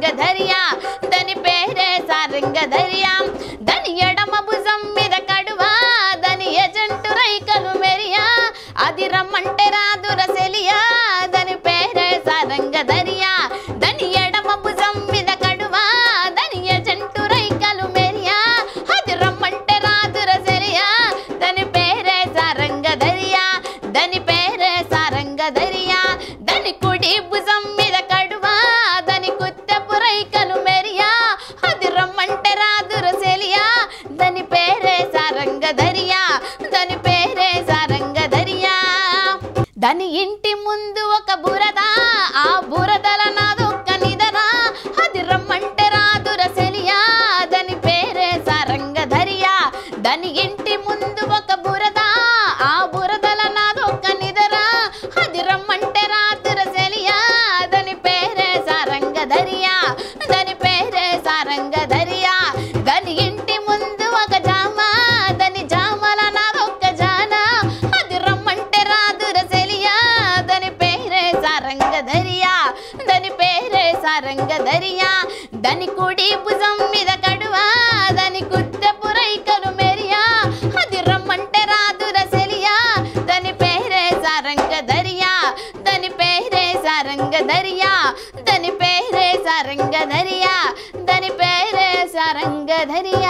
సారంగధరియా దాని పేరే సారంగధరియా దాని ఎడమ భుజం మీద కడువా దాని ఎజంటు రైకలు మెరియా అది రమ్మంటే రాదు రసెలియా దాని పేరే సారంగధరియా దాని ఎడమ భుజం మీద కడువా దాని ఎజంటు రైకలు మెరియా అది రమ్మంటే రాదు రసెలియా దాని పేరే సారంగధరియా దాని పేరే సారంగధరియా దాని కుడి భుజం మీద కడువా దాని కుత్తెపు రైకలు మెరియా అది రమ్మంటే రాదు రసెలియా దాని పేరే సారంగధరియా దాని పేరే సారంగధరియా దాని ఇంటి ముందు ఒక బురద ఆ బురదల నాదొక్క నిదరా అది రమ్మంటే రాదు రసెలియా దాని పేరే సారంగధరియా దాని ఇంటి ముందు ఒక బురద ఆ బురదల నాదొక్క నిదరా అది రమ్మంటే రాదు రసెలియా దాని పేరే సారంగధరియా దాని పేరే సారంగధరియా దాని ఇంటి ముందు ఒక జామ దాని జామల నాదొక్క జాన అది రమ్మంటే రాదు రసెలియా దాని పేరే సారంగధరియా దాని పేరే సారంగధరియా దాని కుడి భుజం మీద కడువా దాని కుత్తెపు రైకలు మెరియా అది రమ్మంటే రాదు రసెలియా దాని పేరే సారంగధరియా దాని పేరే సారంగధరియా దాని పేరే సారంగధరియా దాని పేరే సారంగధరియా